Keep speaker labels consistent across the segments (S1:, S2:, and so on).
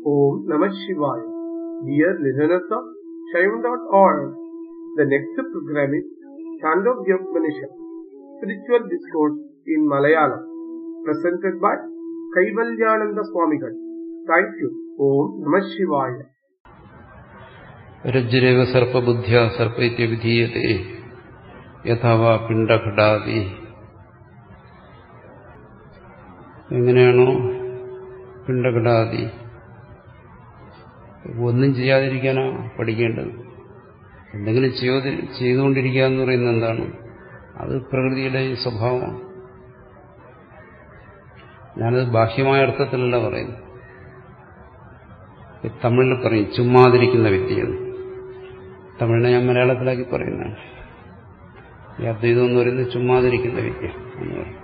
S1: Om Namah Shivaya. Dear listeners of Shaivan.org, the next program is Chandogya Upanishad, Spiritual Discourse in Malayalam, presented by Kaivalyananda Swamigal. Thank you. Om Namah Shivaya.
S2: രജ്ജുരേവ സർപ്പബുദ്ധ്യ സർപ്പൈത്യവിധീയത്തെ യഥാവാ പിണ്ടഘടാതി എങ്ങനെയാണോ പിണ്ടഘടാതി ഒന്നും ചെയ്യാതിരിക്കാനാ പഠിക്കേണ്ടത് എന്തെങ്കിലും ചെയ്ത് ചെയ്തുകൊണ്ടിരിക്കുക എന്ന് പറയുന്നത് എന്താണ് അത് പ്രകൃതിയുടെ സ്വഭാവമാണ് ഞാനത് ബാഹ്യമായ അർത്ഥത്തിലല്ല പറയുന്നത് തമിഴിൽ പറയും ചുമ്മാതിരിക്കുന്ന വ്യക്തിയെന്ന് തമിഴിനെ ഞാൻ മലയാളത്തിലാക്കി പറയുന്നതാണ് ഈ അദ്വൈതം എന്ന് പറയുന്നത് ചുമ്മാതിരിക്കുന്ന വിദ്യ എന്ന് പറയും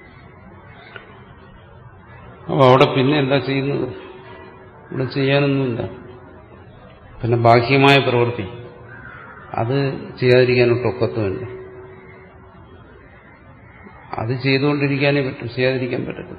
S2: അപ്പൊ അവിടെ പിന്നെ എന്താ ചെയ്യുന്നത് ഇവിടെ ചെയ്യാനൊന്നുമില്ല പിന്നെ ബാഹ്യമായ പ്രവൃത്തി അത് ചെയ്യാതിരിക്കാനൊട്ട് ഒക്കത്തുമില്ല അത് ചെയ്തുകൊണ്ടിരിക്കാനേ പറ്റും ചെയ്യാതിരിക്കാൻ പറ്റത്തില്ല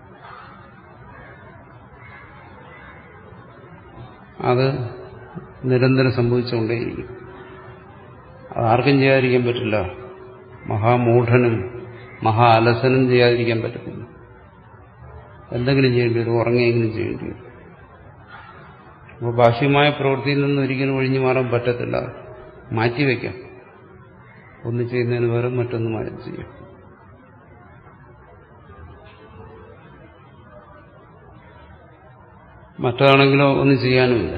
S2: അത് നിരന്തരം സംഭവിച്ചുകൊണ്ടേയിരിക്കും അതാർക്കും ചെയ്യാതിരിക്കാൻ പറ്റില്ല മഹാമൂഢനും മഹാ അലസനും ചെയ്യാതിരിക്കാൻ പറ്റത്തില്ല എന്തെങ്കിലും ചെയ്യേണ്ടി വരും ഉറങ്ങിയെങ്കിലും ചെയ്യേണ്ടി വരും അപ്പോൾ ബാഹ്യമായ പ്രവൃത്തിയിൽ നിന്ന് ഒരിക്കലും ഒഴിഞ്ഞു മാറാൻ പറ്റത്തില്ല മാറ്റിവെക്കാം ഒന്ന് ചെയ്യുന്നതിന് പകരം മറ്റൊന്ന് മാറ്റി ചെയ്യാം മറ്റതാണെങ്കിലോ ഒന്നും ചെയ്യാനുമില്ല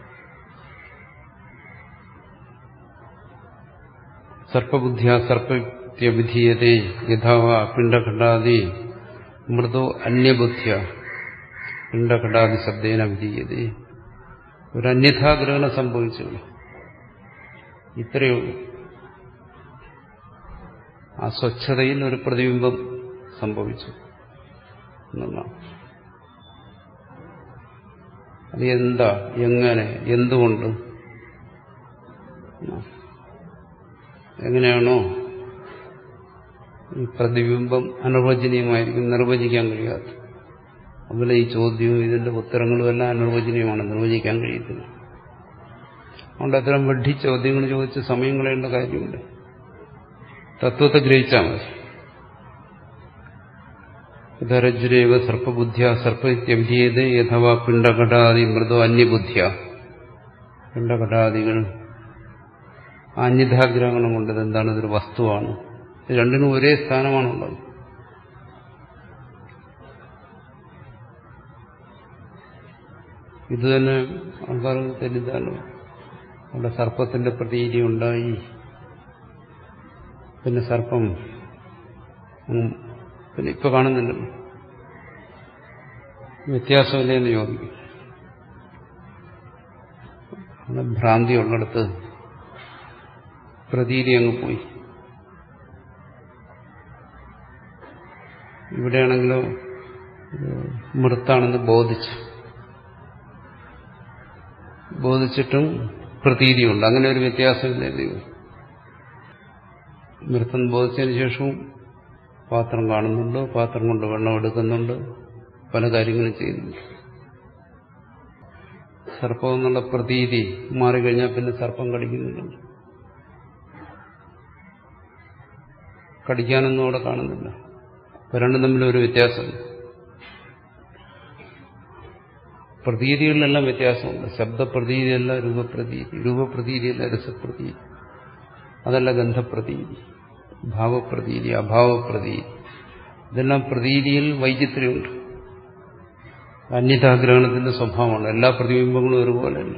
S2: സർപ്പബുദ്ധിയ സർപ്പവിധീയതേ യഥാവ പിണ്ടഘടാദി മൃദോ അന്യബുദ്ധ്യ പിണ്ടഘടാദി ശബ്ദേന വിധീയതേ ഒരു അന്യഥാഗ്രഹണം സംഭവിച്ചു ഇത്രയേ ഉള്ളൂ ആ സ്വച്ഛതയിൽ ഒരു പ്രതിബിംബം സംഭവിച്ചു എന്നുള്ളതാണ് അത് എന്താ എങ്ങനെ എന്തുകൊണ്ട് എങ്ങനെയാണോ ഈ പ്രതിബിംബം അനിർവചനീയമായിരിക്കും നിർവചിക്കാൻ കഴിയാത്ത അതുപോലെ ഈ ചോദ്യവും ഇതിന്റെ ഉത്തരങ്ങളും എല്ലാം അനിർവചനീയമാണ് നിർവചിക്കാൻ കഴിയത്തില്ല അതുകൊണ്ട് അത്തരം വെഡ്ഢി ചോദ്യങ്ങൾ ചോദിച്ച് സമയം കളയേണ്ട കാര്യമുണ്ട് തത്വത്തെ ഗ്രഹിച്ചാൽ മതി ധരജ്രേവ സർപ്പബുദ്ധ്യ സർപ്പത്യഭ്യേത് യഥവാ പിണ്ടഘടാദി മൃദോ അന്യബുദ്ധ്യ പിണ്ടഘടാദികൾ അന്യഥാഗ്രഹണം കൊണ്ടത് എന്താണ് ഇതൊരു വസ്തുവാണ് ഇത് രണ്ടിനും ഒരേ സ്ഥാനമാണുള്ളത് ഇത് തന്നെ ആൾക്കാർ തെറ്റിദ്ധാരണ അവിടെ സർപ്പത്തിന്റെ പ്രതീതി ഉണ്ടായി പിന്നെ സർപ്പം പിന്നെ ഇപ്പൊ കാണുന്നില്ലല്ലോ വ്യത്യാസമില്ലേ എന്ന് ചോദിക്കും അവിടെ ഭ്രാന്തി ഉള്ളിടത്ത് പ്രതീതി അങ്ങ് പോയി ഇവിടെയാണെങ്കിലോ മൃത്താണെന്ന് ബോധിച്ചു ബോധിച്ചിട്ടും പ്രതീതിയുണ്ട് അങ്ങനെ ഒരു വ്യത്യാസമില്ലേ ദൈവം മൃത്തം ബോധിച്ചതിന് ശേഷവും പാത്രം കാണുന്നുണ്ട് പാത്രം കൊണ്ട് വെള്ളം എടുക്കുന്നുണ്ട് പല കാര്യങ്ങളും ചെയ്യുന്നുണ്ട് സർപ്പം എന്നുള്ള പ്രതീതി മാറിക്കഴിഞ്ഞാൽ പിന്നെ സർപ്പം കടിക്കുന്നുണ്ട് കടിക്കാനൊന്നും അവിടെ കാണുന്നില്ല ഇപ്പൊ രണ്ടും തമ്മിലൊരു വ്യത്യാസമുണ്ട് പ്രതീതികളിലെല്ലാം വ്യത്യാസമുണ്ട് ശബ്ദപ്രതീതിയല്ല രൂപപ്രതീതി രൂപപ്രതീതിയല്ല രസപ്രതീതി അതല്ല ഗന്ധപ്രതീതി ഭാവപ്രതീതി അഭാവപ്രതീതി ഇതെല്ലാം പ്രതീതിയിൽ വൈചിത്ര്യമുണ്ട് അന്യതാഗ്രഹണത്തിന്റെ സ്വഭാവമാണ് എല്ലാ പ്രതിബിംബങ്ങളും ഒരുപോലെയല്ല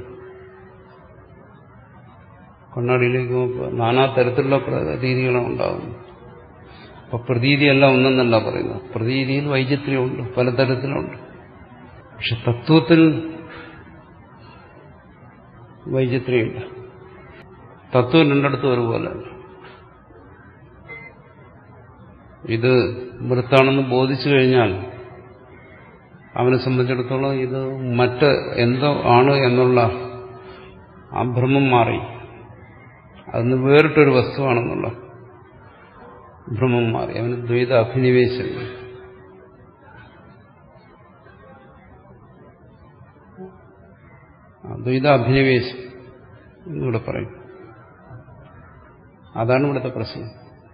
S2: കണ്ണാടിയിലേക്ക് നോക്കുക നാനാ തരത്തിലുള്ള പ്രതീതികളാണ് ഉണ്ടാകുന്നത് അപ്പൊ പ്രതീതിയെല്ലാം ഒന്നെന്നല്ല പറയുന്നത് പ്രതീതിയിൽ വൈചിത്ര്യമുണ്ട് പലതരത്തിലുണ്ട് പക്ഷെ തത്വത്തിൽ വൈചിത്ര്യമില്ല തത്വം രണ്ടിടത്തും ഒരുപോലെയല്ല ഇത് മൃത്താണെന്ന് ബോധിച്ചു കഴിഞ്ഞാൽ അവനെ സംബന്ധിച്ചിടത്തോളം ഇത് മറ്റ് എന്തോ ആണ് എന്നുള്ള ആ ഭ്രമം മാറി അതിന് വേറിട്ടൊരു വസ്തുവാണെന്നുള്ള ഭ്രമം മാറി അവന് ദ്വൈത അഭിനിവേശം ദ്വൈത അഭിനിവേശം എന്നിവിടെ പറയും അതാണ് ഇവിടുത്തെ പ്രശ്നം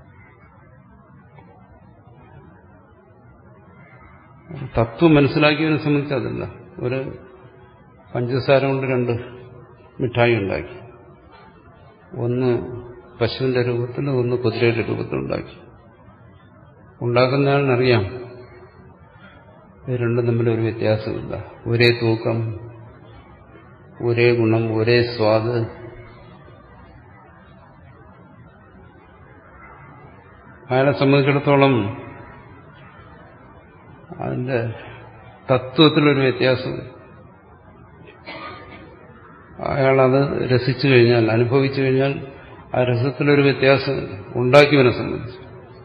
S2: തത്വം മനസ്സിലാക്കിയതിനെ സംബന്ധിച്ച് അതല്ല ഒരു പഞ്ചസാര കൊണ്ട് രണ്ട് മിഠായി ഉണ്ടാക്കി ഒന്ന് പശുവിന്റെ രൂപത്തിൽ ഒന്ന് കുതിരയുടെ രൂപത്തിൽ ഉണ്ടാക്കി ഉണ്ടാക്കുന്നയാളിനറിയാം ഇത് രണ്ടും തമ്മിൽ ഒരു വ്യത്യാസമില്ല ഒരേ തൂക്കം ഒരേ ഗുണം ഒരേ സ്വാദ് അയാളെ സംബന്ധിച്ചിടത്തോളം അതിന്റെ തത്വത്തിലൊരു വ്യത്യാസം അയാളത് രസിച്ചു കഴിഞ്ഞാൽ അനുഭവിച്ചു കഴിഞ്ഞാൽ ആ രസത്തിലൊരു വ്യത്യാസം ഉണ്ടാക്കിയവനെ സംബന്ധിച്ച്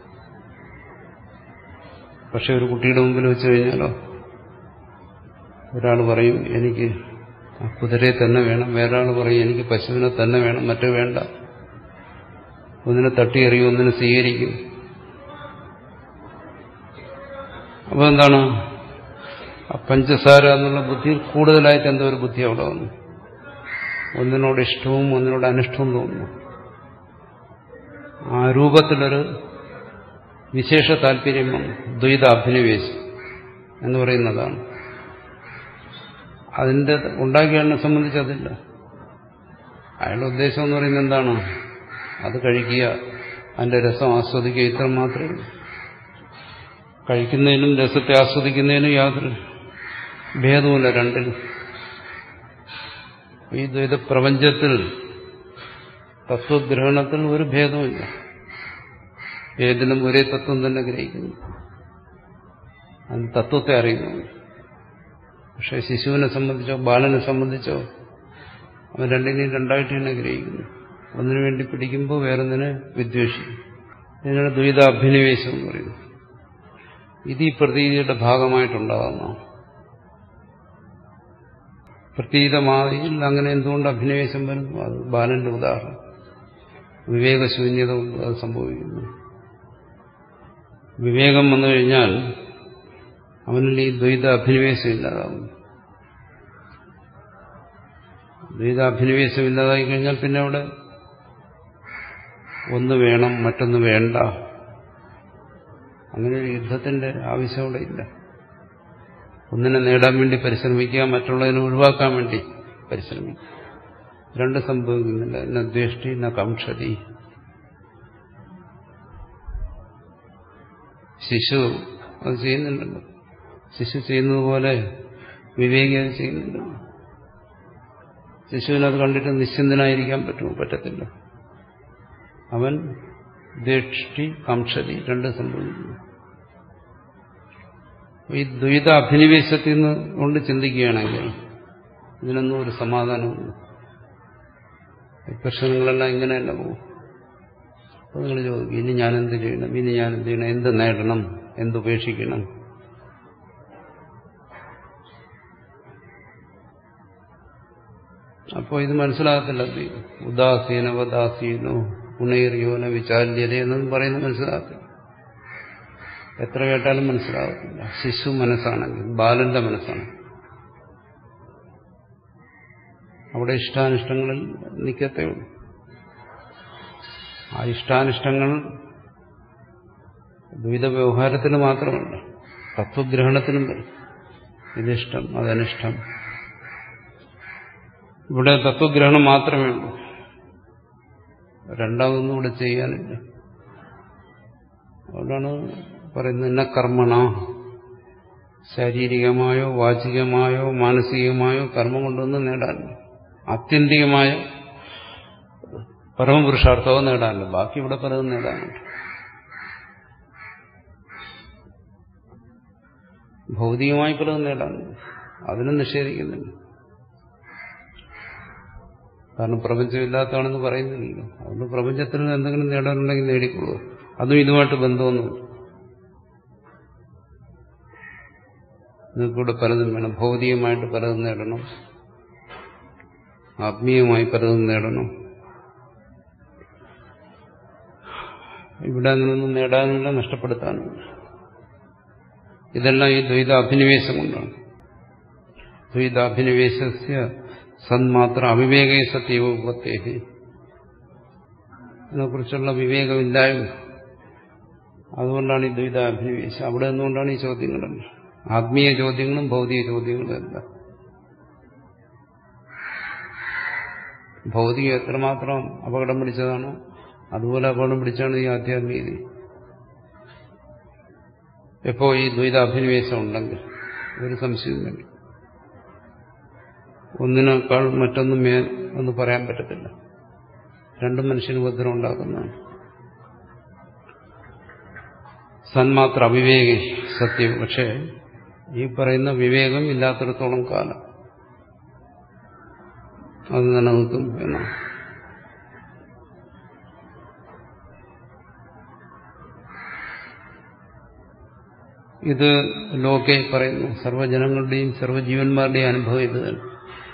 S2: പക്ഷെ ഒരു കുട്ടിയുടെ മുമ്പിൽ വെച്ച് കഴിഞ്ഞാലോ ഒരാൾ പറയും എനിക്ക് ആ കുതിരയെ തന്നെ വേണം വേറൊരാൾ പറയും എനിക്ക് പശുവിനെ തന്നെ വേണം മറ്റേ വേണ്ട ഒന്നിനെ തട്ടിയെറിയും ഒന്നിനെ സ്വീകരിക്കും അപ്പൊ എന്താണ് ആ പഞ്ചസാര എന്നുള്ള ബുദ്ധിയിൽ കൂടുതലായിട്ട് എന്തോ ഒരു ബുദ്ധി അവിടെ വന്നു ഒന്നിനോട് ഇഷ്ടവും ഒന്നിനോട് അനിഷ്ടവും തോന്നുന്നു ആ രൂപത്തിലൊരു വിശേഷ താല്പര്യം വന്നു ദ്വൈത അഭിനിവേശം എന്ന് പറയുന്നതാണ് അതിന്റെ ഉണ്ടാക്കിയതിനെ സംബന്ധിച്ച് അതില്ല അയാളുടെ ഉദ്ദേശം എന്ന് പറയുന്നത് എന്താണ് അത് കഴിക്കുക അതിന്റെ രസം ആസ്വദിക്കുക ഇത്ര മാത്രമേ ഉള്ളൂ കഴിക്കുന്നതിനും രസത്തെ ആസ്വദിക്കുന്നതിനും യാതൊരു ഭേദവുമില്ല രണ്ടിനും ഈ ദ്വൈത പ്രപഞ്ചത്തിൽ തത്വഗ്രഹണത്തിൽ ഒരു ഭേദവുമില്ല ഏതിനും ഒരേ തത്വം തന്നെ ഗ്രഹിക്കുന്നു അത് തത്വത്തെ അറിയുന്നു പക്ഷെ ശിശുവിനെ സംബന്ധിച്ചോ ബാലനെ സംബന്ധിച്ചോ അവൻ രണ്ടിനെയും രണ്ടായിട്ട് തന്നെ ഗ്രഹിക്കുന്നു ഒന്നിനു വേണ്ടി പിടിക്കുമ്പോൾ വേറൊന്നിനെ വിദ്വേഷിക്കും ഇതിനാണ് ദ്വൈത അഭിനിവേശം എന്ന് പറയുന്നത് ഇത് ഈ പ്രതീതിയുടെ ഭാഗമായിട്ടുണ്ടാകുന്നതാണ് പ്രതീതമാതിയിൽ അങ്ങനെ എന്തുകൊണ്ട് അഭിനിവേശം വരുന്നു അത് ബാലന്റെ ഉദാഹരണം വിവേകശൂന്യത കൊണ്ട് അത് സംഭവിക്കുന്നു വിവേകം വന്നു കഴിഞ്ഞാൽ അവനിൽ ഈ ദ്വൈത അഭിനിവേശം ഇല്ലാതാവുന്നു ദ്വൈത അഭിനിവേശം ഇല്ലാതായി കഴിഞ്ഞാൽ പിന്നെ അവിടെ ഒന്ന് വേണം മറ്റൊന്ന് വേണ്ട അങ്ങനെ ഒരു യുദ്ധത്തിന്റെ ആവശ്യം അവിടെ ഇല്ല ഒന്നിനെ നേടാൻ വേണ്ടി പരിശ്രമിക്കുക മറ്റുള്ളതിനെ ഒഴിവാക്കാൻ വേണ്ടി പരിശ്രമിക്കുക രണ്ട് സംഭവിക്കുന്നില്ല എന്ന ദ്വേഷ്ടി എന്ന കംക്ഷതി ശിശു അത് ചെയ്യുന്നുണ്ടല്ലോ ശിശു ചെയ്യുന്നത് പോലെ വിവേകി അത് ചെയ്യുന്നുണ്ടല്ലോ ശിശുവിനത് കണ്ടിട്ട് നിശ്ചിന്തനായിരിക്കാൻ പറ്റുമോ പറ്റത്തില്ല അവൻ ദേഷ്ടി കംക്ഷതി രണ്ട് സംഭവിക്കുന്നു ഈ ദ്വൈത അഭിനിവേശത്തിൽ നിന്ന് കൊണ്ട് ചിന്തിക്കുകയാണെങ്കിൽ ഇതിനൊന്നും ഒരു സമാധാനമില്ല ഈ പ്രശ്നങ്ങളെല്ലാം ഇങ്ങനെ തന്നെ പോകും അപ്പോൾ നിങ്ങൾ ചോദിക്കും ഇനി ഞാൻ എന്ത് ചെയ്യണം ഇനി ഞാൻ എന്ത് ചെയ്യണം എന്ത് നേടണം എന്തുപേക്ഷിക്കണം അപ്പോൾ ഇത് മനസ്സിലാകത്തില്ല ഉദാസീനവദാസീനോ ഗുണേറിയോന വിചാല്യത എന്നൊന്നും പറയുന്നത് മനസ്സിലാകത്തില്ല എത്ര കേട്ടാലും മനസ്സിലാകത്തില്ല ശിശു മനസ്സാണെങ്കിൽ ബാലന്റെ മനസ്സാണ് അവിടെ ഇഷ്ടാനിഷ്ടങ്ങളിൽ നിൽക്കത്തേ ഉള്ളൂ ആ ഇഷ്ടാനിഷ്ടങ്ങൾ ദ്വൈത വ്യവഹാരത്തിന് മാത്രമല്ല തത്വഗ്രഹണത്തിനും വരും ഇതിഷ്ടം അതനിഷ്ടം ഇവിടെ തത്വഗ്രഹണം മാത്രമേ ഉള്ളൂ രണ്ടാമതൊന്നും ഇവിടെ ചെയ്യാനില്ല അതുകൊണ്ടാണ് പറയുന്നത് ഇന്ന കർമ്മണ ശാരീരികമായോ വാചികമായോ മാനസികമായോ കർമ്മം കൊണ്ടൊന്നും നേടാനില്ല ആത്യന്തികമായ പരമപുരുഷാർത്ഥവും നേടാനില്ല ബാക്കി ഇവിടെ പലതും നേടാനുണ്ട് ഭൗതികമായി പലതും നേടാനുണ്ട് അതിനും നിഷേധിക്കുന്നില്ല കാരണം പ്രപഞ്ചമില്ലാത്തതാണെന്ന് പറയുന്നില്ലല്ലോ അതുകൊണ്ട് പ്രപഞ്ചത്തിൽ നിന്ന് എന്തെങ്കിലും നേടാനുണ്ടെങ്കിൽ നേടിക്കൊള്ളൂ അതും ഇതുമായിട്ട് ബന്ധമൊന്നുമില്ല നിങ്ങൾക്കിവിടെ പലതും വേണം ഭൗതികമായിട്ട് പലതും നേടണം ആത്മീയമായി പലതും നേടണം ഇവിടെ അങ്ങനെയൊന്നും നേടാനില്ല നഷ്ടപ്പെടുത്താനുമില്ല ഇതെല്ലാം ഈ ദ്വൈത അഭിനിവേശം കൊണ്ടാണ് ദ്വൈതാഭിനിവേശസ്യ സന്മാത്ര അവിവേകേ സത്യവുപത്തേഹി അതിനെക്കുറിച്ചുള്ള വിവേകമില്ലായ്മ അതുകൊണ്ടാണ് ഈ ദ്വൈതാഭിനിവേശം അവിടെ നിന്നുകൊണ്ടാണ് ഈ ചോദ്യങ്ങളെല്ലാം ആത്മീയ ചോദ്യങ്ങളും ഭൗതിക ചോദ്യങ്ങളും എല്ലാം ഭൗതികം എത്രമാത്രം അപകടം പിടിച്ചതാണോ അതുപോലെ അപകടം പിടിച്ചാണ് ഈ ആധ്യാത്മികത എപ്പോ ഈ ദ്വൈതാഭിനിവേശം ഉണ്ടെങ്കിൽ ഒരു സംശയവും വേണ്ട ഒന്നിനേക്കാൾ മറ്റൊന്നും മേൽ എന്ന് പറയാൻ പറ്റത്തില്ല രണ്ടും മനുഷ്യന് ഉപദ്രവം ഉണ്ടാക്കുന്നതാണ് സന്മാത്ര അവിവേകി സത്യം പക്ഷേ ഈ പറയുന്ന വിവേകം ഇല്ലാത്തിടത്തോളം കാലം അത് നിലനിൽക്കും എന്നാണ് ഇത് ലോകെ പറയുന്നു സർവ്വജനങ്ങളുടെയും സർവ്വജീവന്മാരുടെയും അനുഭവം ഇത് തന്നെ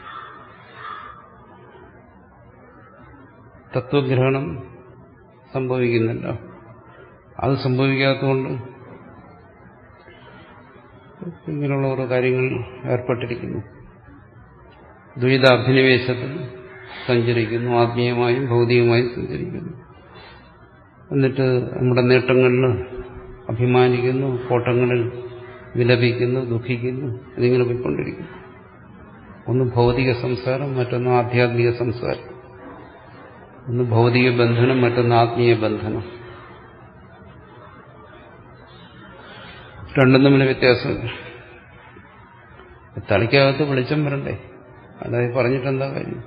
S2: തത്വഗ്രഹണം സംഭവിക്കുന്നില്ല അത് സംഭവിക്കാത്തതുകൊണ്ട് ഇങ്ങനെയുള്ള ഓരോ കാര്യങ്ങൾ ഏർപ്പെട്ടിരിക്കുന്നു ദ്വൈത അഭിനിവേശത്തിൽ സഞ്ചരിക്കുന്നു ആത്മീയമായും ഭൗതികമായും സഞ്ചരിക്കുന്നു എന്നിട്ട് നമ്മുടെ നേട്ടങ്ങളിൽ അഭിമാനിക്കുന്നു കോട്ടങ്ങളിൽ വിലപിക്കുന്നു ദുഃഖിക്കുന്നു ഇതിങ്ങനെ പോയിക്കൊണ്ടിരിക്കുന്നു ഒന്ന് ഭൗതിക സംസാരം മറ്റൊന്ന് ആധ്യാത്മിക സംസാരം ഒന്ന് ഭൗതിക ബന്ധനം മറ്റൊന്ന് ആത്മീയ ബന്ധനം രണ്ടും തമ്മിൽ വ്യത്യാസമില്ല തലയ്ക്കകത്ത് വെളിച്ചം വരണ്ടേ അല്ലാതെ പറഞ്ഞിട്ടെന്താ കാര്യം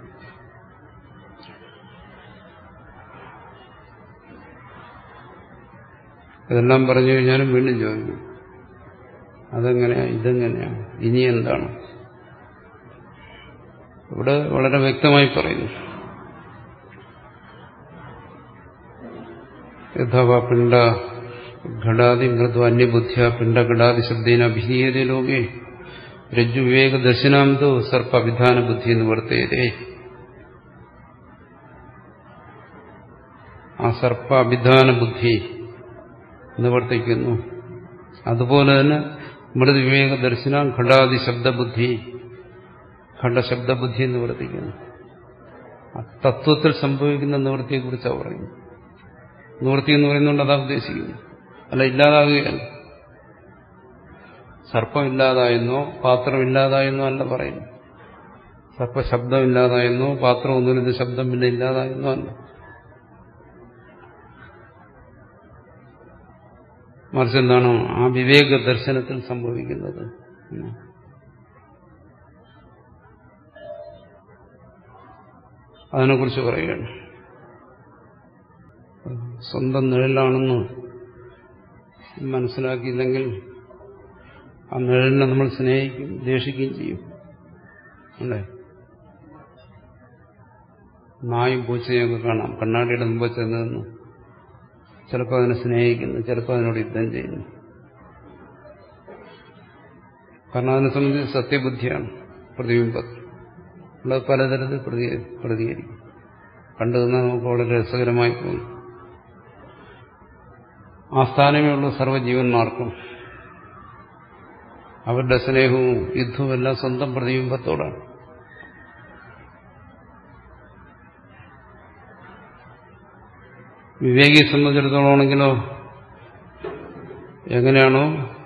S2: ഇതെല്ലാം പറഞ്ഞു കഴിഞ്ഞാലും വീണ്ടും ചോദിക്കും അതെങ്ങനെയാ ഇതെങ്ങനെയാ ഇനി എന്താണ് ഇവിടെ വളരെ വ്യക്തമായി പറയുന്നു യഥാവ പിണ്ട ഘടാതി മൃദു അന്യബുദ്ധ്യ പിണ്ടഘടാതി ശബ്ദേന അഭിനീയതേ ലോകേ രജ്ജു വിവേക ദർശനാന്തോ സർപ്പ അഭിധാന ബുദ്ധി എന്ന് വർത്തേതേ ആ സർപ്പ അഭിധാന ബുദ്ധി നിവർത്തിക്കുന്നു അതുപോലെ തന്നെ മൃദു വിവേക ദർശന ഘടാതി ശബ്ദബുദ്ധി ഖണ്ഡശബ്ദബുദ്ധി നിവർത്തിക്കുന്നു ആ തത്വത്തിൽ സംഭവിക്കുന്ന നിവൃത്തിയെക്കുറിച്ചാണ് പറയുന്നത് നിവൃത്തി എന്ന് പറയുന്നുണ്ട് അതാ ഉദ്ദേശിക്കുന്നു അല്ല ഇല്ലാതാകുകയല്ല സർപ്പം ഇല്ലാതായെന്നോ പാത്രം ഇല്ലാതായെന്നോ അല്ല പറയുന്നു സർപ്പശബ്ദം ഇല്ലാതായെന്നോ പാത്രം ഒന്നുമില്ല ശബ്ദം പിന്നെ ഇല്ലാതായെന്നോ അല്ല മറിച്ച് എന്താണ് ആ വിവേക ദർശനത്തിൽ സംഭവിക്കുന്നത് അതിനെക്കുറിച്ച് പറയുകയാണ് സ്വന്തം നിഴലാണെന്ന് മനസ്സിലാക്കിയില്ലെങ്കിൽ ആ നിഴലിനെ നമ്മൾ സ്നേഹിക്കും ദേഷിക്കുകയും ചെയ്യും അല്ലേ നായും പൂച്ചയൊക്കെ കാണാം കണ്ണാടിയുടെ മുമ്പ് ചെന്ന് നിന്ന് ചിലപ്പോൾ അതിനെ സ്നേഹിക്കുന്നു ചിലപ്പോൾ അതിനോട് യുദ്ധം ചെയ്യുന്നു കാരണം അതിനെ സംബന്ധിച്ച് സത്യബുദ്ധിയാണ് പ്രതിബിംബത്തിൽ ഉള്ളത് പലതരത്തിൽ പ്രതി പ്രതികരിക്കും കണ്ടു നിന്നാൽ നമുക്ക് വളരെ രസകരമായി തോന്നും ആ സ്ഥാനമേ ഉള്ളൂ സർവ്വജീവന്മാർക്കും അവരുടെ സ്നേഹവും യുദ്ധവും എല്ലാം സ്വന്തം പ്രതിബിംബത്തോടാണ് വിവേകിയെ സംബന്ധിച്ചിടത്തോളമാണെങ്കിലോ എങ്ങനെയാണോ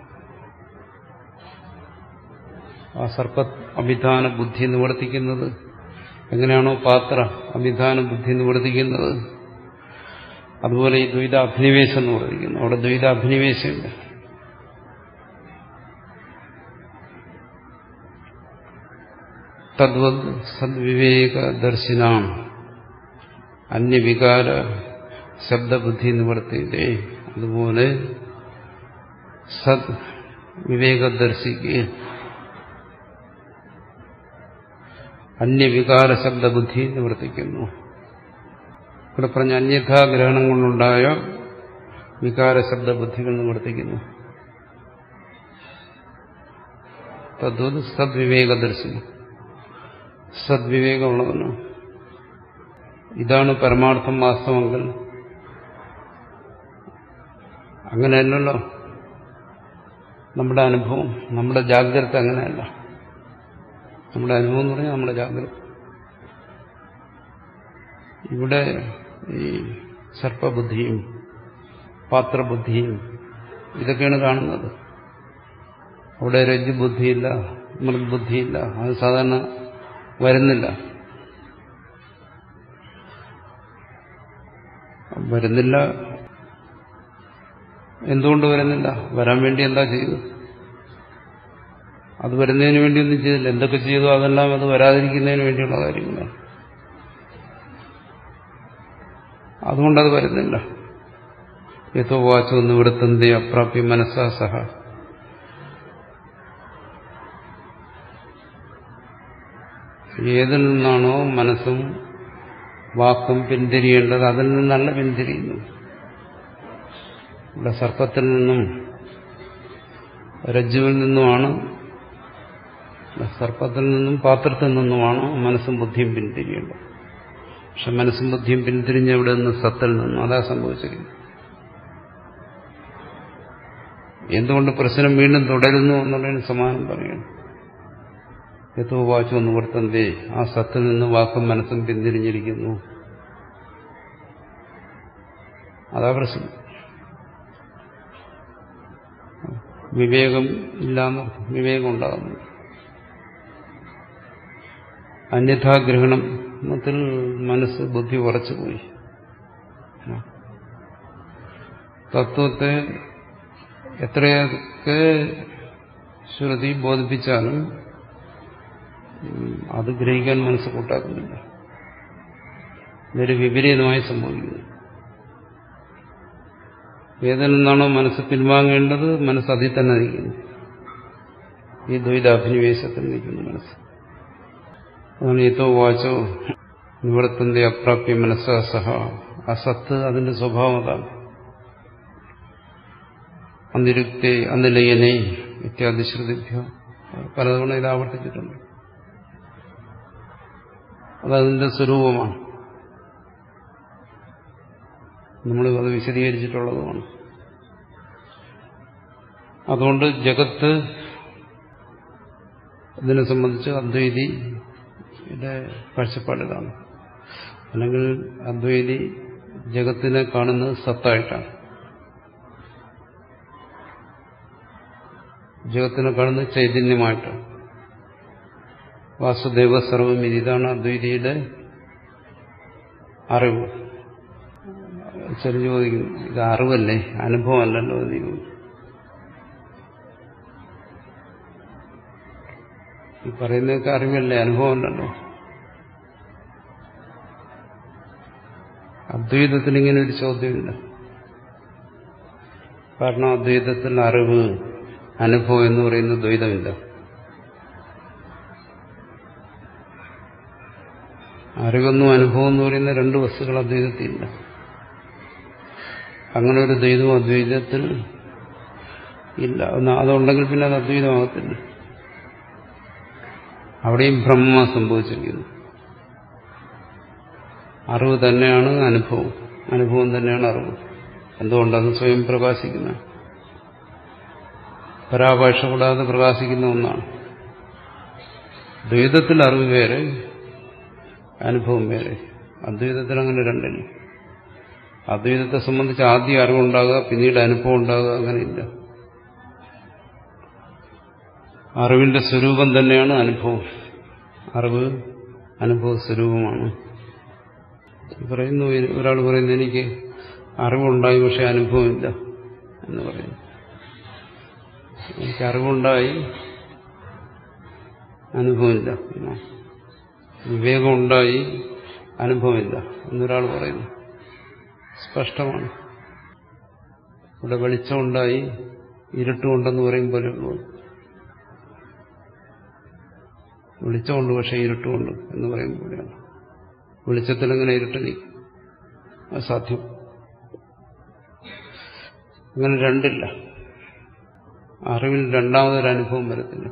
S2: ആ സർപ്പ അഭിധാന ബുദ്ധി നിവർത്തിക്കുന്നത് എങ്ങനെയാണോ പാത്ര അഭിധാന ബുദ്ധി നിവർത്തിക്കുന്നത് അതുപോലെ ഈ ദ്വൈത അഭിനിവേശം എന്ന് പറഞ്ഞിരിക്കുന്നു അവിടെ ദ്വൈത അഭിനിവേശമുണ്ട് തദ്വത് സദ്വിവേക ദർശിനാം അന്യവികാര ശബ്ദബുദ്ധി നിവർത്തിയതേ അതുപോലെ സത് വിവേകദർശിക്ക് അന്യവികാര ശബ്ദബുദ്ധി നിവർത്തിക്കുന്നു ഇവിടെ പറഞ്ഞ അന്യഥാഗ്രഹണം കൊണ്ടുണ്ടായ വികാര ശബ്ദബുദ്ധികൾ നിവർത്തിക്കുന്നു തദ്വത് സദ്വിവേകദർശനം സദ്വിവേകമുള്ളവന് ഇതാണ് പരമാർത്ഥം വാസ്തവമെങ്കിൽ അങ്ങനെയല്ലല്ലോ നമ്മുടെ അനുഭവം നമ്മുടെ ജാഗ്രത അങ്ങനെയല്ല നമ്മുടെ അനുഭവം എന്ന് പറഞ്ഞാൽ നമ്മുടെ ജാഗ്രത ഇവിടെ ഈ സർപ്പബുദ്ധിയും പാത്രബുദ്ധിയും ഇതൊക്കെയാണ് കാണുന്നത് അവിടെ രജ്ജു ബുദ്ധിയില്ല മൃദ്ബുദ്ധിയില്ല അത് സാധാരണ വരുന്നില്ല വരുന്നില്ല എന്തുകൊണ്ട് വരുന്നില്ല വരാൻ വേണ്ടി എന്താ ചെയ്തു അത് വരുന്നതിന് വേണ്ടി ഒന്നും ചെയ്തില്ല എന്തൊക്കെ ചെയ്തു അതെല്ലാം അത് വരാതിരിക്കുന്നതിന് വേണ്ടിയുള്ള കാര്യങ്ങളാണ് അതുകൊണ്ടത് വരുന്നില്ല യഥോ വാച്ചോ നിവൃത്തന്തി അപ്രാപ്യ മനസ്സാ സഹ ഏതിൽ നിന്നാണോ മനസ്സും വാക്കും പിന്തിരിയേണ്ടത് അതിൽ നിന്നല്ല പിന്തിരിയുന്നു ഇവിടെ സർപ്പത്തിൽ നിന്നും രജ്ജുവിൽ നിന്നുമാണ് സർപ്പത്തിൽ നിന്നും പാത്രത്തിൽ നിന്നുമാണ് മനസ്സും ബുദ്ധിയും പിന്തിരിയേണ്ടത് പക്ഷെ മനസ്സും ബുദ്ധിയും പിന്തിരിഞ്ഞ് അവിടെ നിന്ന് സത്തിൽ നിന്നും അതാ സംഭവിച്ചിരിക്കുന്നു എന്തുകൊണ്ട് പ്രശ്നം വീണ്ടും തുടരുന്നു എന്നുള്ളതിന് സമാനം പറയുന്നു യഥോ വാച്ചു നിവർത്തന്തേ ആ സത്തിൽ നിന്ന് വാക്കും മനസ്സും പിന്തിരിഞ്ഞിരിക്കുന്നു അതാ പ്രശ്നം വിവേകം ഇല്ലാന്നർത്ഥം വിവേകം ഉണ്ടാകുന്നു അന്യഥാഗ്രഹണത്തിൽ മനസ്സ് ബുദ്ധി ഉറച്ചുപോയി തത്വത്തെ എത്രയൊക്കെ ശ്രുതി ബോധിപ്പിച്ചാലും അത് ഗ്രഹിക്കാൻ മനസ്സ് കൂട്ടാക്കുന്നില്ല ഇതൊരു വിപരീതമായി സംഭവിക്കുന്നു ഏതിൽ നിന്നാണോ മനസ്സ് പിൻവാങ്ങേണ്ടത് മനസ്സ് അതിൽ തന്നെ നിൽക്കുന്നു ഈ ദ്വൈതാഭിനിവേശത്തിൽ നിൽക്കുന്നു മനസ്സ് അതാണ് ഏതോ വാച്ചോ നിവർത്തന്റെ അപ്രാപ്യ മനസ്സാ സഹ അസത്ത് അതിന്റെ സ്വഭാവം അതാണ് അന്നിരുക്തെ അന്നിലയനെ ഇത്യാദി ശ്രുതിഭ്യോ പലതവണ ഇത് ആവർത്തിച്ചിട്ടുണ്ട് അതതിന്റെ സ്വരൂപമാണ് നമ്മൾ അത് വിശദീകരിച്ചിട്ടുള്ളതുമാണ് അതുകൊണ്ട് ജഗത്ത് ഇതിനെ സംബന്ധിച്ച് അദ്വൈതിയുടെ കാഴ്ചപ്പാടിതാണ് അല്ലെങ്കിൽ അദ്വൈതി ജഗത്തിനെ കാണുന്നത് സത്തായിട്ടാണ് ജഗത്തിനെ കാണുന്നത് ചൈതന്യമായിട്ടാണ് വാസുദേവ സർവം ഇതാണ് അദ്വൈതിയുടെ അറിവ് ചെറിയ ചോദിക്കുന്നു ഇത് അറിവല്ലേ അനുഭവമല്ലല്ലോ എന്ന് ചോദിക്കും ഈ പറയുന്നതൊക്കെ അറിവല്ലേ അനുഭവമല്ലല്ലോ അദ്വൈതത്തിൽ ഇങ്ങനെ ഒരു ചോദ്യമില്ല കാരണം അദ്വൈതത്തിൽ അറിവ് അനുഭവം എന്ന് പറയുന്ന ദ്വൈതമില്ല അറിവെന്നും അനുഭവം എന്ന് പറയുന്ന രണ്ട് വസ്തുക്കൾ അദ്വൈതത്തിലില്ല അങ്ങനെ ഒരു ദ്വൈതവും അദ്വൈതത്തിൽ ഇല്ല അതുണ്ടെങ്കിൽ പിന്നെ അത് അദ്വൈതമാകത്തില്ല അവിടെയും ബ്രഹ്മ സംഭവിച്ചിരിക്കുന്നു അറിവ് തന്നെയാണ് അനുഭവം അനുഭവം തന്നെയാണ് അറിവ് എന്തുകൊണ്ടത് സ്വയം പ്രകാശിക്കുന്ന പരാഭാഷ കൂടാതെ പ്രകാശിക്കുന്ന ഒന്നാണ് ദ്വൈതത്തിൽ അറിവ് വേറെ അനുഭവം വേറെ അദ്വൈതത്തിൽ അങ്ങനെ രണ്ടില്ല അദ്വൈതത്തെ സംബന്ധിച്ച് ആദ്യം അറിവുണ്ടാകുക പിന്നീട് അനുഭവം ഉണ്ടാകുക അങ്ങനെയില്ല അറിവിന്റെ സ്വരൂപം തന്നെയാണ് അനുഭവം അറിവ് അനുഭവ സ്വരൂപമാണ് പറയുന്നു ഒരാൾ പറയുന്നു എനിക്ക് അറിവുണ്ടായി പക്ഷെ അനുഭവമില്ല എന്ന് പറയുന്നു എനിക്ക് അറിവുണ്ടായി അനുഭവമില്ല വിവേകമുണ്ടായി അനുഭവമില്ല എന്നൊരാൾ പറയുന്നു സ്പഷ്ടമാണ് ഇവിടെ വെളിച്ചമുണ്ടായി ഇരുട്ടുമുണ്ടെന്ന് പറയും പോലെ വെളിച്ചമുണ്ട് പക്ഷെ ഇരുട്ടുമുണ്ട് എന്ന് പറയും പോലെയാണ് വെളിച്ചത്തിൽ എങ്ങനെ ഇരുട്ട് നീക്കും അസാധ്യം അങ്ങനെ രണ്ടില്ല അറിവിൽ രണ്ടാമതൊരു അനുഭവം വരത്തില്ല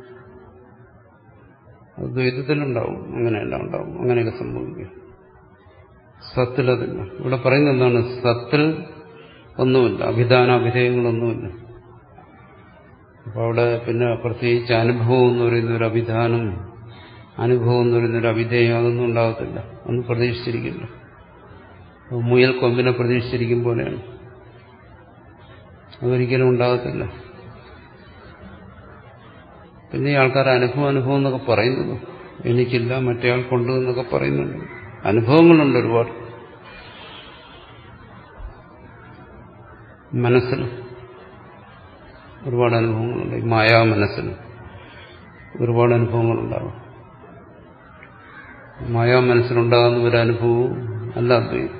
S2: അത് ദ്വൈതത്തിലുണ്ടാവും അങ്ങനെയെല്ലാം ഉണ്ടാവും അങ്ങനെയൊക്കെ സംഭവിക്കും സത്തിൽ അതില്ല ഇവിടെ പറയുന്നത് എന്താണ് സത്തിൽ ഒന്നുമില്ല അഭിധാന അഭിധേയങ്ങളൊന്നുമില്ല അപ്പൊ അവിടെ പിന്നെ പ്രത്യേകിച്ച് അനുഭവം എന്ന് പറയുന്ന ഒരു അഭിധാനം അനുഭവം എന്ന് പറയുന്നൊരു അവിധേയം അതൊന്നും ഉണ്ടാകത്തില്ല ഒന്നും പ്രതീക്ഷിച്ചിരിക്കില്ല മുയൽ കൊമ്പിനെ പ്രതീക്ഷിച്ചിരിക്കും പോലെയാണ് അതൊരിക്കലും ഉണ്ടാകത്തില്ല പിന്നെ ഈ ആൾക്കാർ അനുഭവം അനുഭവം എന്നൊക്കെ പറയുന്നത് എനിക്കില്ല മറ്റേ ആൾക്കുണ്ട് എന്നൊക്കെ പറയുന്നുണ്ട് അനുഭവങ്ങളുണ്ട് ഒരുപാട് മനസ്സിൽ ഒരുപാട് അനുഭവങ്ങളുണ്ട് ഈ മായാ മനസ്സിൽ ഒരുപാട് അനുഭവങ്ങളുണ്ടാകും മായാ മനസ്സിലുണ്ടാകുന്ന ഒരു അനുഭവവും അല്ല അദ്വൈതം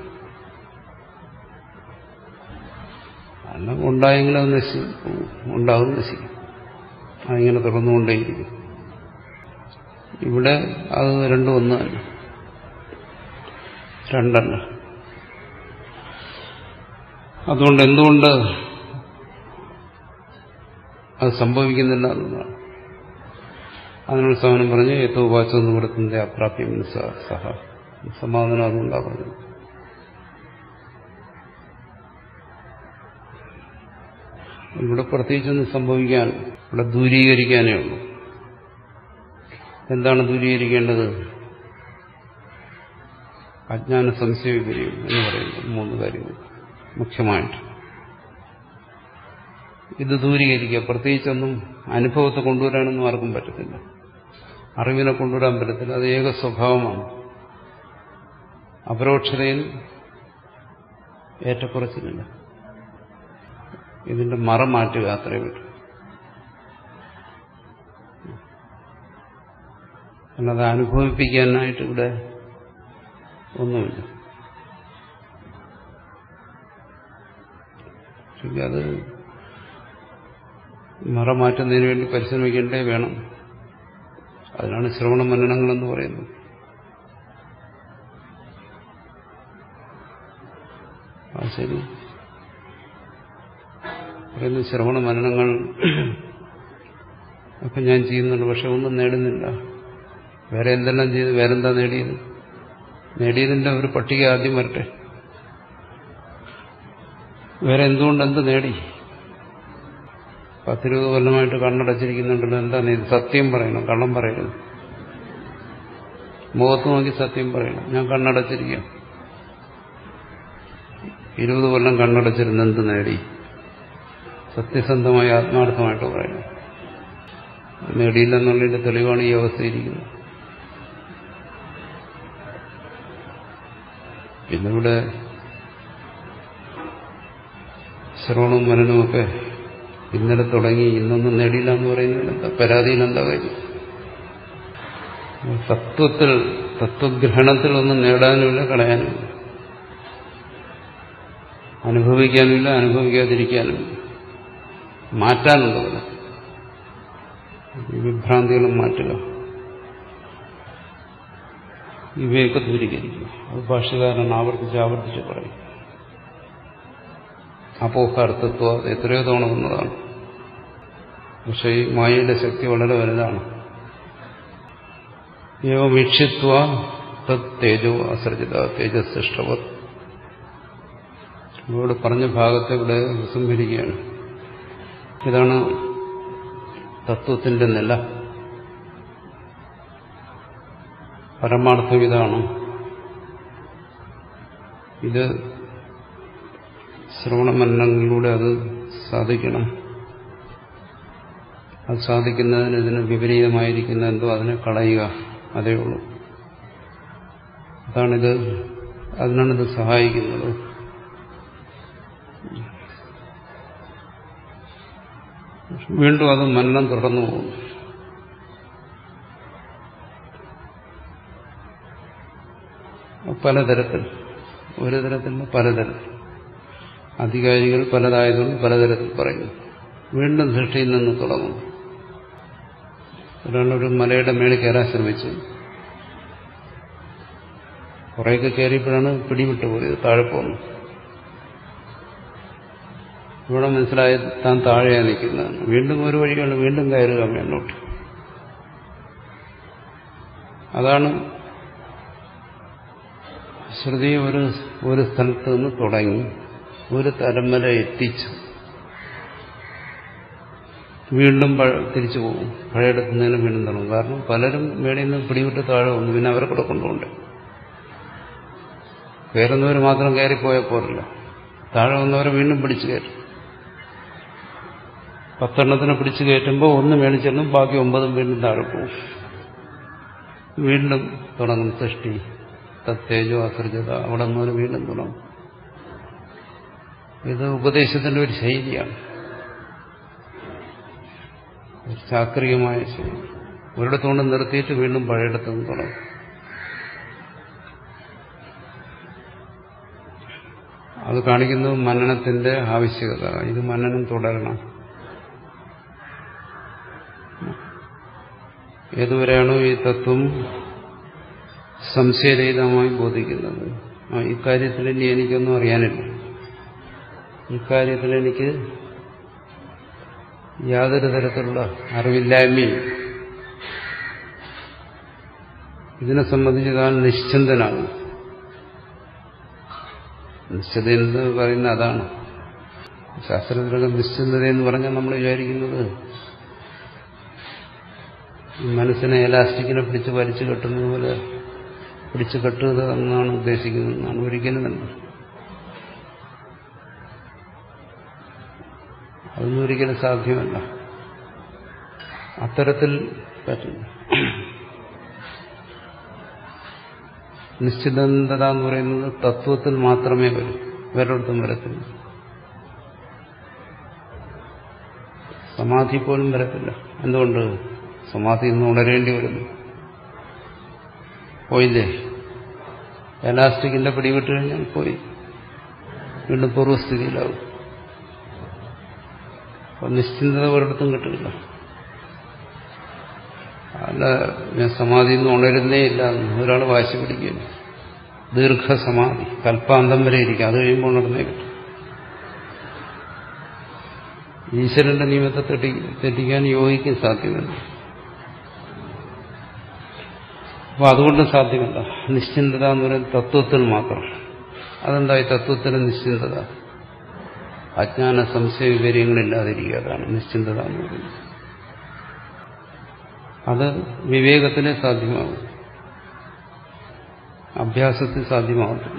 S2: അല്ല ഉണ്ടായെങ്കിലും അത് നശിക്കും ഉണ്ടാകും നശിക്കും അതിങ്ങനെ തുറന്നുകൊണ്ടേയിരിക്കും ഇവിടെ അത് രണ്ടും ഒന്ന് തന്നെ രണ്ടല്ല അതുകൊണ്ട് എന്തുകൊണ്ട് അത് സംഭവിക്കുന്നില്ല എന്നതാണ് അതിനുള്ള സമാനം പറഞ്ഞ് ഏറ്റവും വാച്ചോ നിവൃത്തിന്റെ അപ്രാപ്യം സഹ സമാധാനം അതുകൊണ്ടാ പറഞ്ഞത് ഇവിടെ പ്രത്യേകിച്ചൊന്നും സംഭവിക്കാൻ ഇവിടെ ദൂരീകരിക്കാനേ ഉള്ളൂ എന്താണ് ദൂരീകരിക്കേണ്ടത് അജ്ഞാന സംശയ വിപര്യം എന്ന് പറയുന്നത് മൂന്ന് കാര്യങ്ങൾ മുഖ്യമായിട്ട് ഇത് ദൂരീകരിക്കുക പ്രത്യേകിച്ചൊന്നും അനുഭവത്തെ കൊണ്ടുവരാനൊന്നും ആർക്കും പറ്റത്തില്ല അറിവിനെ കൊണ്ടുവരാൻ പറ്റത്തില്ല അത് ഏക സ്വഭാവമാണ് അപരോക്ഷതയിൽ ഏറ്റക്കുറച്ചിലില്ല ഇതിന്റെ മറ മാറ്റുക അത്രേ പറ്റും അല്ലാതെ അനുഭവിപ്പിക്കാനായിട്ട് ഇവിടെ ഒന്നുമില്ല ശരി അത് മറ മാറ്റുന്നതിന് വേണ്ടി പരിശ്രമിക്കേണ്ടേ വേണം അതിനാണ് ശ്രവണ മനനങ്ങളെന്ന് പറയുന്നത് ആ ശരി പറയുന്ന ശ്രവണ മനനങ്ങൾ ഒക്കെ ഞാൻ ചെയ്യുന്നുണ്ട് പക്ഷെ ഒന്നും നേടുന്നില്ല വേറെ എന്തെല്ലാം ചെയ്ത് വേറെന്താ നേടിയത് നേടിയതിന്റെ ഒരു പട്ടിക ആദ്യം വരട്ടെ വേറെ എന്തുകൊണ്ട് എന്ത് നേടി പത്തിരുപത് കൊല്ലമായിട്ട് കണ്ണടച്ചിരിക്കുന്നുണ്ടല്ലോ എന്താ നീ സത്യം പറയണം കള്ളം പറയരുത് മുഖത്ത് നോക്കി സത്യം പറയണം ഞാൻ കണ്ണടച്ചിരിക്കാം ഇരുപത് കൊല്ലം കണ്ണടച്ചിരുന്ന് എന്ത് നേടി സത്യസന്ധമായി ആത്മാർത്ഥമായിട്ട് പറയണം നേടിയില്ലെന്നുള്ളതിന്റെ തെളിവാണ് ഈ അവസ്ഥയിരിക്കുന്നത് പിന്നിവിടെ ശ്രവണവും മനനവുമൊക്കെ ഇന്നലെ തുടങ്ങി ഇന്നൊന്നും നേടിയില്ല എന്ന് പറയുന്നതിൽ എന്താ പരാതിയിൽ എന്താ കാര്യം തത്വത്തിൽ തത്വഗ്രഹണത്തിൽ ഒന്നും നേടാനുമില്ല കളയാനുമില്ല അനുഭവിക്കാനുമില്ല അനുഭവിക്കാതിരിക്കാനുമില്ല മാറ്റാനുള്ളതല്ല ഈ വിഭ്രാന്തികളും മാറ്റുക ഇവയൊക്കെ ദൂരീകരിക്കുക അത് ഭാഷകാരൻ ആവർത്തിച്ച് ആവർത്തിച്ച് പറയും അപോഹാർത്ഥത്വ എത്രയോ തവണ വന്നതാണ് പക്ഷേ ഈ മായയുടെ ശക്തി വളരെ വലുതാണ് ഏവമീക്ഷിത്വ തത് തേജോ അസർജിത തേജസ്സൃഷ്ടവത് ഇവിടെ പറഞ്ഞ ഭാഗത്തെ ഇവിടെ ഉപസംഹരിക്കുകയാണ് ഇതാണ് തത്വത്തിന്റെ നില പരമാർത്ഥം ഇതാണ് ഇത് ശ്രവണമരണങ്ങളിലൂടെ അത് സാധിക്കണം അത് സാധിക്കുന്നതിന് ഇതിന് വിപരീതമായിരിക്കുന്ന എന്തോ അതിനെ കളയുക അതേ ഉള്ളൂ അതാണിത് അതിനാണിത് സഹായിക്കുന്നത് വീണ്ടും അത് മരണം തുടർന്നു പോകും പലതരത്തിൽ ഒരു തരത്തിൽ പലതരത്തിൽ അധികാരികൾ പലതായതുകൊണ്ട് പലതരത്തിൽ പറയുന്നു വീണ്ടും സൃഷ്ടിയിൽ നിന്ന് തുടങ്ങും ഒരാളൊരു മലയുടെ മേളിൽ കയറാൻ ശ്രമിച്ചു കുറേയൊക്കെ കയറിയപ്പോഴാണ് പിടിവിട്ടു പോയത് താഴെ പോന്നു ഇവിടെ മനസ്സിലായ താൻ താഴെയാണ് നിൽക്കുന്നതാണ് വീണ്ടും ഒരു വഴിയാണ് വീണ്ടും കയറുക മേലോട്ട് അതാണ് ശ്രുതി ഒരു ഒരു സ്ഥലത്ത് നിന്ന് തുടങ്ങി ഒരു തലം വരെ എത്തിച്ചു വീണ്ടും പഴ- തിരിച്ചു പോകും പഴയടത്ത് നിന്ന് വീണ്ടും തുടങ്ങും കാരണം പലരും മേളിൽ നിന്ന് പിടിവിട്ട് താഴെ വന്നു പിന്നെ അവരെ കൂടെ കൊണ്ടുപോകണ്ടേ കയറുന്നവർ മാത്രം കയറിപ്പോയാൽ പോരല്ല താഴെ വന്നവരെ വീണ്ടും പിടിച്ചു കയറ്റും പത്തെണ്ണത്തിനെ പിടിച്ചു കയറ്റുമ്പോൾ ഒന്ന് മേളിൽ ചെല്ലും ബാക്കി ഒമ്പതും വീണ്ടും താഴെ പോകും വീണ്ടും തുടങ്ങും സൃഷ്ടി തത്തേജോ അസൃജത അവിടെ നിന്ന് വീണ്ടും തുടങ്ങും ഇത് ഉപദേശത്തിന്റെ ഒരു ശൈലിയാണ് ഒരു ചാക്രികമായ ശൈലി ഒരിടത്തുകൊണ്ട് നിർത്തിയിട്ട് വീണ്ടും പഴയയിടത്തു നിന്ന് തുടങ്ങും അത് കാണിക്കുന്നത് മനനത്തിന്റെ ആവശ്യകത ഇത് മനനം തുടരണം ഏതുവരെയാണോ ഈ തത്വം സംശയരഹിതമായി ബോധിക്കുന്നത് ആ ഇക്കാര്യത്തിൽ ഇനി എനിക്കൊന്നും അറിയാനില്ല ഇക്കാര്യത്തിൽ എനിക്ക് യാതൊരു തരത്തിലുള്ള അറിവില്ലായ്മയും ഇതിനെ സംബന്ധിച്ച് താൻ നിശ്ചിന്തനാകും നിശ്ചിത എന്ന് പറയുന്ന അതാണ് ശാസ്ത്രത്തിലൊക്കെ നിശ്ചിന്തത എന്ന് പറഞ്ഞാൽ നമ്മൾ വിചാരിക്കുന്നത് മനസ്സിനെ എലാസ്റ്റിക്കിനെ പിടിച്ച് വലിച്ചു കെട്ടുന്നത് പോലെ പിടിച്ചു കെട്ടുക എന്നാണ് ഉദ്ദേശിക്കുന്നത് എന്നാണ് ഒരിക്കലുമല്ല അതൊന്നും ഒരിക്കലും സാധ്യമല്ല അത്തരത്തിൽ പറ്റില്ല നിശ്ചിതന്തത എന്ന് പറയുന്നത് തത്വത്തിൽ മാത്രമേ വരൂ വേറൊരിടത്തും വരത്തില്ല സമാധി പോലും വരത്തില്ല എന്തുകൊണ്ട് സമാധി ഇന്ന് ഉണരേണ്ടി വരുന്നു പോയില്ലേ എലാസ്റ്റിക്കിന്റെ പിടിവിട്ട് കഴിഞ്ഞാൽ പോയി വീണ്ടും പൂർവ്വസ്ഥിതിയിലാവും അപ്പൊ നിശ്ചിന്തത ഒരിടത്തും കിട്ടില്ല അല്ല ഞാൻ സമാധിയിൽ നിന്ന് ഉണരുന്നേ ഇല്ല ഒരാൾ വാശി പിടിക്കുകയില്ല ദീർഘസമാധി കൽപ്പാന്തം വരെ ഇരിക്കും അത് കഴിയുമ്പോൾ ഉണർന്നേ കിട്ടും ഈശ്വരന്റെ നിയമത്തെ തെറ്റി തെറ്റിക്കാൻ യോഗിക്കും സാധ്യമല്ല അപ്പൊ അതുകൊണ്ട് സാധ്യമല്ല നിശ്ചിന്തത എന്ന് പറയുന്നത് തത്വത്തിൽ മാത്രം അതെന്താ ഈ തത്വത്തിന് നിശ്ചിന്തത അജ്ഞാന സംശയ വിവരങ്ങളില്ലാതിരിക്കുക അതാണ് നിശ്ചിന്തത എന്ന് പറയുന്നത് അത് വിവേകത്തിനെ സാധ്യമാകും അഭ്യാസത്തിൽ സാധ്യമാകത്തില്ല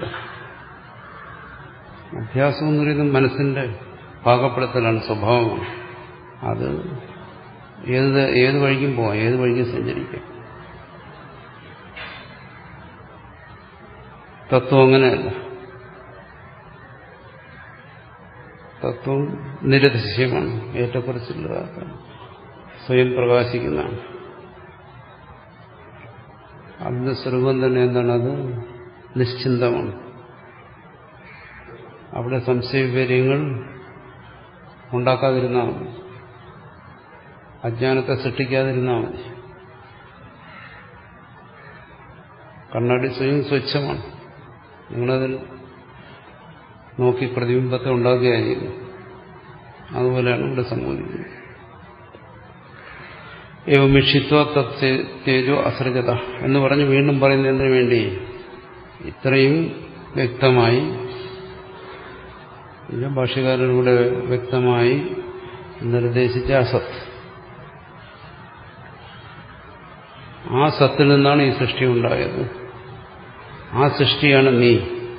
S2: അഭ്യാസം എന്ന് പറയുന്നത് മനസ്സിന്റെ പാകപ്പെടുത്തലാണ് സ്വഭാവമാണ് അത് ഏത് ഏത് വഴിക്കും പോവാം ഏത് വഴിക്കും സഞ്ചരിക്കാം തത്വം അങ്ങനെയല്ല തത്വം നിരതിശയമാണ് ഏറ്റക്കുറച്ചിലുള്ളതാണ് സ്വയം പ്രകാശിക്കുന്നതാണ് അതിന്റെ സ്വരൂപം തന്നെ എന്താണ് അത് നിശ്ചിന്തമാണ് അവിടെ സംശയവിവരങ്ങൾ ഉണ്ടാക്കാതിരുന്നാൽ മതി അജ്ഞാനത്തെ സൃഷ്ടിക്കാതിരുന്നാൽ മതി കണ്ണാടി സ്വയം സ്വച്ഛമാണ് നിങ്ങളതിൽ നോക്കി പ്രതിബിംബത്തെ ഉണ്ടാക്കുകയായിരുന്നു അതുപോലെയാണ് ഇവിടെ സംഭവിക്കുന്നത് ഏവമിഷിത്വ തേജോ അസൃജത എന്ന് പറഞ്ഞ് വീണ്ടും പറയുന്നതിന് വേണ്ടി ഇത്രയും വ്യക്തമായി പിന്നെ ഭാഷകാരനൂടെ വ്യക്തമായി നിർദ്ദേശിച്ച അസത്ത് ആ സത്തിൽ നിന്നാണ് ഈ സൃഷ്ടി ഉണ്ടായത് ആ സൃഷ്ടിയാണ് നീ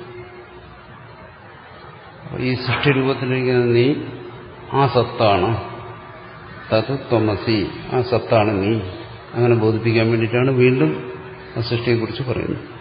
S2: ഈ സൃഷ്ടി രൂപത്തിലിരിക്കുന്ന നീ ആ സത്താണ് തത് ത്വമസി ആ സത്താണ് നീ അങ്ങനെ ബോധിപ്പിക്കാൻ വേണ്ടിയിട്ടാണ് വീണ്ടും ആ സൃഷ്ടിയെക്കുറിച്ച് പറയുന്നത്